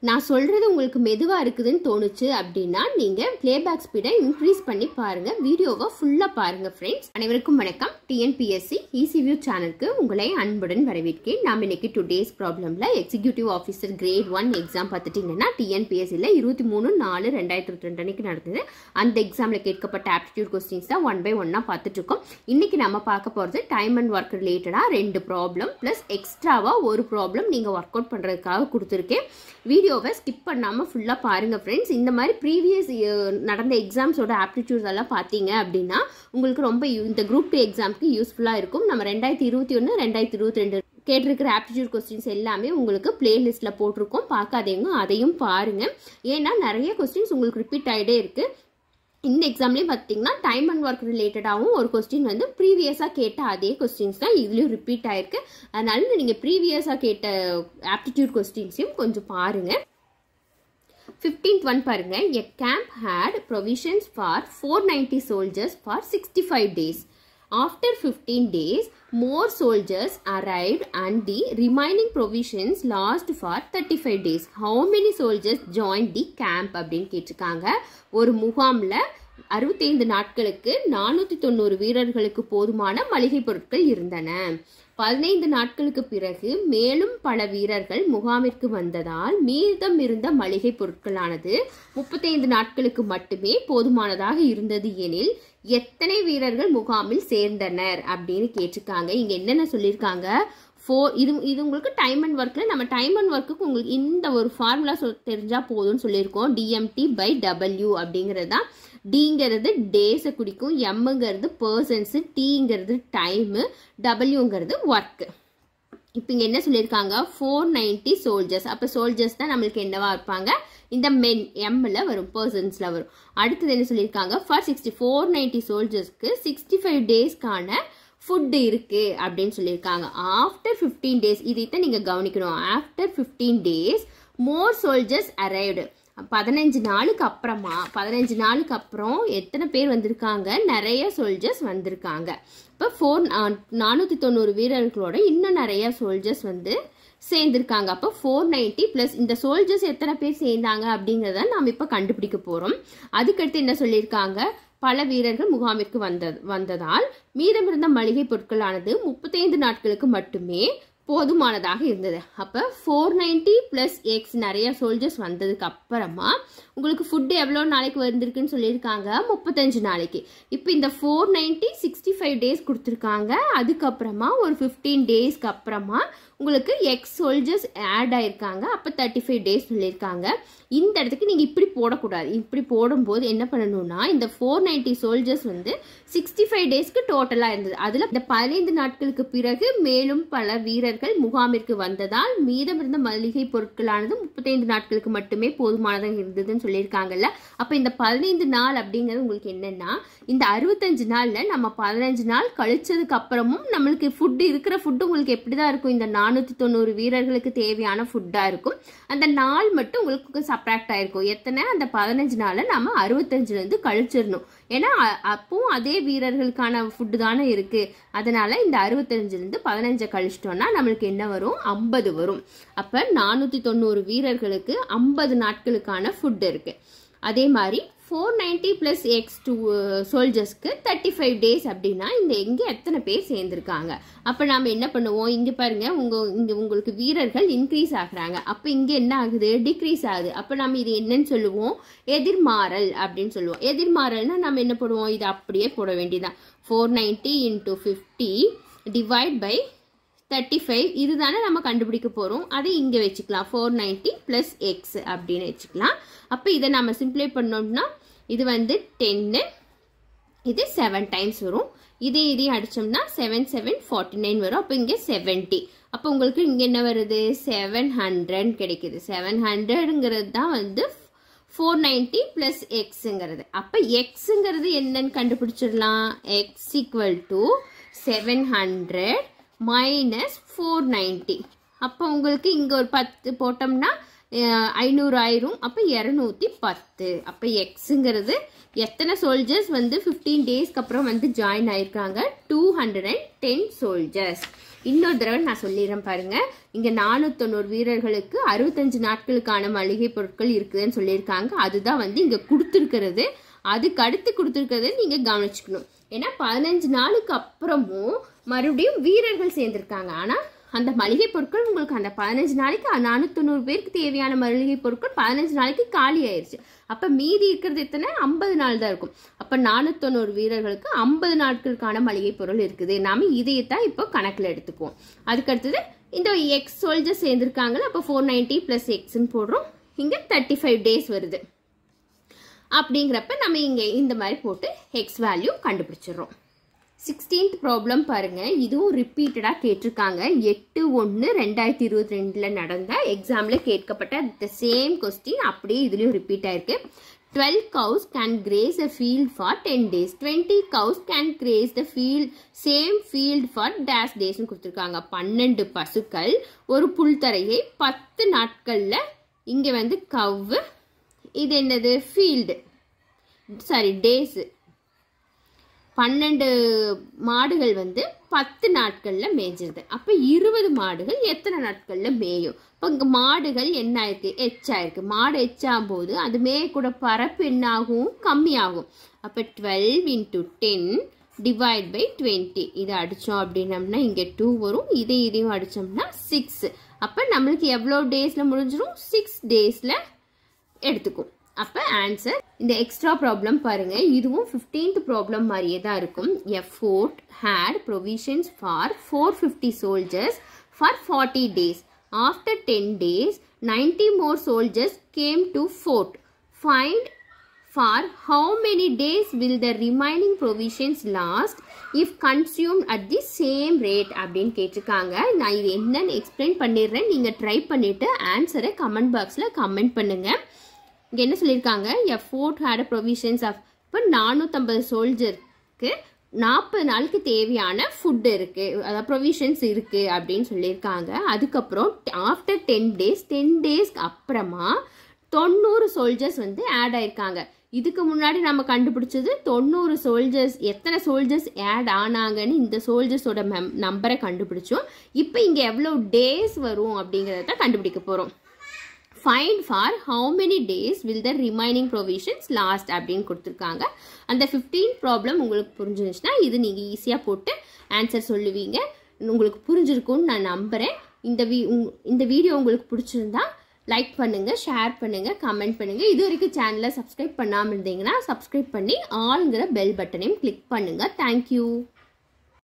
நான் சொல்றது உங்களுக்கு மெதுவா இருக்குதுன்னு தோணுச்சு அப்படின்னா நீங்க பிளேபேக் ஸ்பீடை இன்க்ரீஸ் பண்ணி பாருங்க வீடியோவை ஃபுல்லா பாருங்க ஃப்ரெண்ட்ஸ் அனைவருக்கும் வணக்கம் டிஎன்பிஎஸ்சி ஈசிவியூ சேனலுக்கு உங்களை அன்புடன் வரவேற்கிறேன் நாம் இன்னைக்கு டுடேஸ் ப்ராப்ளம்ல executive officer grade one exam பார்த்துட்டீங்கன்னா டிஎன்பிஎஸ்சியில் இருபத்தி மூணு நாலு ரெண்டாயிரத்தி இருபத்தி ரெண்டு அன்னைக்கு நடந்தது அந்த எக்ஸாம்ல கேட்கப்பட்ட ஆப்டிடியூட் கொஸ்டின்ஸ் தான் ஒன் பை ஒன்னா பார்த்துட்டு இருக்கோம் இன்னைக்கு நம்ம பார்க்க போறது டைம் அண்ட் ஒர்க் ரிலேட்டடா ரெண்டு ப்ராப்ளம் பிளஸ் எக்ஸ்ட்ராவா ஒரு ப்ராப்ளம் நீங்க ஒர்க் அவுட் பண்றதுக்காக கொடுத்துருக்கேன் வீடியோவை ஸ்கிப் பண்ணாமல் ஃபுல்லாக பாருங்கள் ஃப்ரெண்ட்ஸ் இந்த மாதிரி ப்ரீவியஸ் நடந்த எக்ஸாம்ஸோட ஆப்டிடியூட்ஸ் எல்லாம் பார்த்தீங்க அப்படின்னா உங்களுக்கு ரொம்ப யூ- இந்த குரூப் டூ எக்ஸாம்க்கு யூஸ்ஃபுல்லாக இருக்கும் நம்ம ரெண்டாயிரத்தி இருபத்தி ஒன்று ரெண்டாயிரத்தி இருபத்தி ரெண்டு கேட்டிருக்கிற ஆப்டிடியூட் கொஸ்டின்ஸ் எல்லாமே உங்களுக்கு பிளேலிஸ்ட்டில் போட்டிருக்கோம் பார்க்காதவங்க அதையும் பாருங்கள் ஏன்னா நிறைய கொஸ்டின்ஸ் உங்களுக்கு ரிப்பீட் ஆகிட்டே இருக்குது இந்த எக்ஸாம்லேயும் பார்த்தீங்கன்னா டைம் அண்ட் ஒர்க் ரிலேட்டடாகவும் ஒரு கொஸ்டின் வந்து ப்ரீவியஸாக கேட்ட அதே கொஸ்டின்ஸ் தான் இதுலேயும் ரிப்பீட் ஆயிருக்கு அதனால நீங்கள் ப்ரீவியஸாக கேட்ட ஆப்டிடியூட் கொஸ்டின்ஸையும் கொஞ்சம் பாருங்கள் ஃபிஃப்டீன்த் ஒன் பாருங்க a camp had provisions for four ninety soldiers for sixty five days after fifteen days more soldiers arrived and the remaining provisions last for thirty five days how many soldiers join the camp அப்படின்னு கேட்டிருக்காங்க ஒரு முகாமில் அறுபத்தைந்து நாட்களுக்கு நானூற்றி தொண்ணூறு வீரர்களுக்கு போதுமான மளிகை பொருட்கள் இருந்தன பதினைந்து நாட்களுக்கு பிறகு மேலும் பல வீரர்கள் முகாமிற்கு வந்ததால் மீதம் இருந்த மளிகை பொருட்களானது முப்பத்தைந்து நாட்களுக்கு மட்டுமே போதுமானதாக இருந்தது எனில் எத்தனை வீரர்கள் முகாமில் சேர்ந்தனர் அப்படின்னு கேட்டிருக்காங்க இங்க என்னென்ன சொல்லியிருக்காங்க ஃபோர் இது இது உங்களுக்கு டைம் அண்ட் ஒர்க்கில் நம்ம டைம் அண்ட் ஒர்க்குக்கு உங்களுக்கு இந்த ஒரு ஃபார்முலா சொல் தெரிஞ்சால் போதும்னு சொல்லியிருக்கோம் டிஎம்டி பை டபிள்யூ அப்படிங்கிறது தான் டிங்கிறது டேஸை குறிக்கும் எம்முங்கிறது பர்சன்ஸு டீங்கிறது டைமு டபிள்யூங்கிறது ஒர்க்கு இப்போ இங்கே என்ன சொல்லியிருக்காங்க ஃபோர் நைன்டி சோல்ஜர்ஸ் அப்போ சோல்ஜர்ஸ் தான் நம்மளுக்கு என்னவா இருப்பாங்க இந்த மென் எம்மில் வரும் பர்சன்ஸில் வரும் அடுத்தது என்ன சொல்லியிருக்காங்க ஃபார் சிக்ஸ்டி ஃபோர் நைன்டி சோல்ஜர்ஸ்க்கு சிக்ஸ்டி ஃபைவ் டேஸ்க்கான ஃபுட்டு இருக்கு அப்படின்னு சொல்லியிருக்காங்க ஆஃப்டர் ஃபிஃப்டீன் டேஸ் இதைத்தான் நீங்கள் கவனிக்கணும் after fifteen days more soldiers arrived பதினஞ்சு நாளுக்கு அப்புறமா பதினஞ்சு நாளுக்கு அப்புறம் எத்தனை பேர் வந்திருக்காங்க நிறைய சோல்ஜர்ஸ் வந்திருக்காங்க இப்போ ஃபோர் நானூற்றி தொண்ணூறு வீரர்களோட இன்னும் நிறைய சோல்ஜர்ஸ் வந்து சேர்ந்திருக்காங்க அப்போ ஃபோர் நைன்ட்டி ப்ளஸ் இந்த சோல்ஜர்ஸ் எத்தனை பேர் சேர்ந்தாங்க அப்படிங்கிறத நாம் இப்போ கண்டுபிடிக்க போகிறோம் அதுக்கடுத்து என்ன சொல்லியிருக்காங்க பல வீரர்கள் முகாமிற்கு வந்த வந்ததால் மீதமிருந்த மளிகை பொருட்களானது முப்பத்தைந்து நாட்களுக்கு மட்டுமே போதுமானதாக இருந்தது அப்போ ஃபோர் நைன்ட்டி ப்ளஸ் எக்ஸ் நிறைய சோல்ஜர்ஸ் வந்ததுக்கு அப்புறமா உங்களுக்கு ஃபுட்டு எவ்வளோ நாளைக்கு வந்திருக்குன்னு சொல்லியிருக்காங்க முப்பத்தஞ்சு நாளைக்கு இப்போ இந்த four ninety sixty five days கொடுத்துருக்காங்க அதுக்கப்புறமா ஒரு ஃபிஃப்டீன் டேஸ்க்கு அப்புறமா உங்களுக்கு எக்ஸ் சோல்ஜர்ஸ் ஆட் ஆயிருக்காங்க அப்போ தேர்ட்டி ஃபைவ் டேஸ் சொல்லியிருக்காங்க இந்த இடத்துக்கு நீங்கள் இப்படி போடக்கூடாது இப்படி போடும்போது என்ன பண்ணணும்னா இந்த ஃபோர் நைன்ட்டி சோல்ஜர்ஸ் வந்து சிக்ஸ்டி ஃபைவ் டேஸ்க்கு டோட்டலாக இருந்தது அதில் இந்த பதினைந்து நாட்களுக்கு பிறகு மேலும் பல வீரர்கள் முகாமிற்கு வந்ததால் மீதம் இருந்த மளிகை பொருட்களானது முப்பத்தைந்து நாட்களுக்கு மட்டுமே போதுமானதாக இருந்ததுன்னு சொல்லியிருக்காங்கல்ல அப்போ இந்த பதினைந்து நாள் அப்படிங்கிறது உங்களுக்கு என்னன்னா இந்த அறுபத்தஞ்சு நாளில் நம்ம பதினஞ்சு நாள் கழிச்சதுக்கு அப்புறமும் நம்மளுக்கு ஃபுட்டு இருக்கிற ஃபுட்டு உங்களுக்கு எப்படி தான் இருக்கும் இந்த நானூற்றி தொண்ணூறு வீரர்களுக்கு தேவையான ஃபுட்டாக இருக்கும் அந்த நாள் மட்டும் உங்களுக்கு சப்ராக்ட் ஆயிருக்கும் எத்தனை அந்த பதினஞ்சு நாளை நம்ம அறுபத்தஞ்சுலேருந்து கழிச்சிடணும் ஏன்னா அ- அப்பவும் அதே வீரர்களுக்கான ஃபுட்டு தானே இருக்கு அதனால இந்த அறுபத்தஞ்சுலேருந்து பதினஞ்சை கழிச்சிட்டோம்னா நம்மளுக்கு என்ன வரும் ஐம்பது வரும் அப்போ நானூற்றி தொண்ணூறு வீரர்களுக்கு ஐம்பது நாட்களுக்கான ஃபுட் இருக்கு அதே மாதிரி four ninety plus x to சோல்ஜர்ஸ்க்கு தேர்ட்டி ஃபைவ் டேஸ் அப்படின்னா இந்த எங்கே எத்தனை பேர் சேர்ந்துருக்காங்க அப்போ நாம் என்ன பண்ணுவோம் இங்கே பாருங்க உங்கள் இங்கே உங்களுக்கு வீரர்கள் இன்க்ரீஸ் ஆகுறாங்க அப்போ இங்கே என்ன ஆகுது டிக்ரீஸ் ஆகுது அப்போ நம்ம இது என்னன்னு சொல்லுவோம் எதிர்மாறல் அப்படின்னு சொல்லுவோம் எதிர்மாறல்னா நம்ம என்ன போடுவோம் இது அப்படியே போட வேண்டியதான் four ninety into fifty divide by thirty five இதுதானே நம்ம கண்டுபிடிக்க போகிறோம் அதை இங்கே வச்சுக்கலாம் ஃபோர் நைன்ட்டி ப்ளஸ் எக்ஸ் அப்படின்னு வச்சுக்கலாம் அப்போ இதை நம்ம சிம்ப்ளை பண்ணோம்னா இது வந்து டென்னு இது செவன் டைம்ஸ் வரும் இதே இதையும் அடிச்சோம்னா செவன் செவன் ஃபார்ட்டி நைன் வரும் அப்போ இங்கே செவன்ட்டி அப்போ உங்களுக்கு இங்கே என்ன வருது செவன் ஹண்ட்ரட் கிடைக்குது செவன் ஹண்ட்ரடுங்கிறது தான் வந்து ஃபோர் நைன்ட்டி ப்ளஸ் எக்ஸுங்கிறது அப்போ எக்ஸுங்கிறது என்னன்னு கண்டுபிடிச்சிடலாம் x equal to seven hundred minus four ninety அப்போ உங்களுக்கு இங்கே ஒரு பத்து போட்டோம்னா ஐநூறு ஆயிரும் அப்போ இரநூத்தி பத்து அப்போ எக்ஸுங்கிறது எத்தனை சோல்ஜர்ஸ் வந்து ஃபிஃப்டீன் டேஸ்க்கு அப்புறம் வந்து ஜாயின் ஆயிருக்காங்க two hundred and ten soldiers இன்னொரு தடவை நான் சொல்லிடுறேன் பாருங்க இங்க நானூத்தொண்ணூறு வீரர்களுக்கு அறுபத்தஞ்சு நாட்களுக்கான மளிகை பொருட்கள் இருக்குதுன்னு சொல்லியிருக்காங்க அதுதான் வந்து இங்க கொடுத்துருக்கிறது அதுக்கு அடுத்து கொடுத்துருக்கிறத நீங்க கவனிச்சுக்கணும் ஏன்னா பதினஞ்சு நாளுக்கு அப்புறமும் மறுபடியும் வீரர்கள் சேர்ந்திருக்காங்க ஆனா அந்த மளிகை பொருட்கள் உங்களுக்கு அந்த பதினஞ்சு நாளைக்கு நானூத்தொண்ணூறு பேருக்கு தேவையான மளிகை பொருட்கள் பதினஞ்சு நாளைக்கு காலி ஆயிருச்சு அப்ப மீதி இருக்கிறது எத்தனை ஐம்பது நாள் தான் இருக்கும் அப்ப நானூத்தொண்ணூறு வீரர்களுக்கு ஐம்பது நாட்களுக்கான மளிகை பொருள் இருக்குது நாம இதையத்தான் இப்போ கணக்குல எடுத்துக்குவோம் அதுக்கு அடுத்தது இந்த எக்ஸ் சோல்ஜர் சேர்ந்திருக்காங்கல்ல அப்போ ஃபோர் நைன்டி பிளஸ் எக்ஸ்ன்னு போடுறோம் இங்க தேர்ட்டி ஃபைவ் டேஸ் வருது அப்படிங்கிறப்ப நம்ம இங்க இந்த மாதிரி போட்டு எக்ஸ் வேல்யூ கண்டுபிடிச்சிடுறோம் சிக்ஸ்டீன்த் ப்ராப்ளம் பாருங்க இதுவும் ரிப்பீட்டடாக கேட்டிருக்காங்க எட்டு ஒன்று ரெண்டாயிரத்தி இருபத்தி ரெண்டில் நடந்த எக்ஸாமில் கேட்கப்பட்ட த சேம் கொஸ்டின் அப்படியே இதுலேயும் ரிப்பீட் ஆயிருக்கு twelve cows can graze a field for ten days twenty cows can graze the field same field for dash டேஸ்னு கொடுத்துருக்காங்க பன்னெண்டு பசுக்கள் ஒரு புல்தரையை பத்து நாட்களில் இங்கே வந்து கவ்வு இது என்னது ஃபீல்டு சாரி டேஸு பன்னெண்டு மாடுகள் வந்து பத்து நாட்களில் மேய்ஞ்சிருது அப்போ இருபது மாடுகள் எத்தனை நாட்களில் மேயும் இப்போ இங்கே மாடுகள் என்ன ஆயிருக்கு எச்சாயிருக்கு மாடு எச்சாகும் போது அது மேயக்கூட பரப்பு என்ன ஆகும் கம்மியாகும் அப்போ twelve into ten divide by twenty இதை அடித்தோம் அப்படின்னம்னா இங்கே டூ வரும் இதை இதையும் அடித்தோம்னா சிக்ஸ் அப்போ நம்மளுக்கு எவ்வளோ டேஸில் முடிஞ்சிடும் சிக்ஸ் டேஸில் எடுத்துக்கும் அப்போ ஆன்சர் இந்த எக்ஸ்ட்ரா ப்ராப்ளம் பாருங்க இதுவும் ஃபிஃப்டீன்த் ப்ராப்ளம் மாதிரியே தான் இருக்கும் a fort had provisions for four fifty soldiers for forty days after ten days ninety more soldiers came to fort find for how many days will the remaining provisions last if consume at the same rate அப்படின்னு கேட்டிருக்காங்க நான் இது என்னன்னு explain பண்ணிடுறேன் நீங்கள் try பண்ணிவிட்டு ஆன்சரை comment பாக்ஸில் கமெண்ட் பண்ணுங்கள் இங்கே என்ன சொல்லியிருக்காங்க a fort had provisions of இப்போ நானூற்றம்பது சோல்ஜருக்கு நாற்பது நாளுக்கு தேவையான ஃபுட் இருக்குது அதாவது ப்ரொவிஷன்ஸ் இருக்குது அப்படின்னு சொல்லியிருக்காங்க அதுக்கப்புறம் ஆஃப்டர் டென் டேஸ் டென் டேஸ்க்கு அப்புறமா தொண்ணூறு சோல்ஜர்ஸ் வந்து ஆட் ஆயிருக்காங்க இதுக்கு முன்னாடி நம்ம கண்டுபிடிச்சது தொண்ணூறு சோல்ஜர்ஸ் எத்தனை சோல்ஜர்ஸ் ஆட் ஆனாங்கன்னு இந்த சோல்ஜர்ஸோட மெம் நம்பரை கண்டுபிடிச்சோம் இப்போ இங்கே எவ்வளோ டேஸ் வரும் அப்படிங்கிறத கண்டுபிடிக்க போகிறோம் find for how many days will the remaining provisions last அப்படின்னு கொடுத்துருக்காங்க அந்த ஃபிஃப்டீன் ப்ராப்ளம் உங்களுக்கு புரிஞ்சிருந்துச்சுன்னா இது நீங்கள் ஈஸியாக போட்டு ஆன்சர் சொல்லுவீங்க உங்களுக்கு புரிஞ்சிருக்கும்னு நான் நம்புகிறேன் இந்த வீ இந்த வீடியோ உங்களுக்கு பிடிச்சிருந்தா லைக் பண்ணுங்கள் ஷேர் பண்ணுங்கள் கமெண்ட் பண்ணுங்கள் இது வரைக்கும் சேனலை சப்ஸ்கிரைப் பண்ணாமல் இருந்தீங்கன்னா சப்ஸ்கிரைப் பண்ணி ஆளுங்கிற பெல் பட்டனையும் கிளிக் பண்ணுங்கள் தேங்க்யூ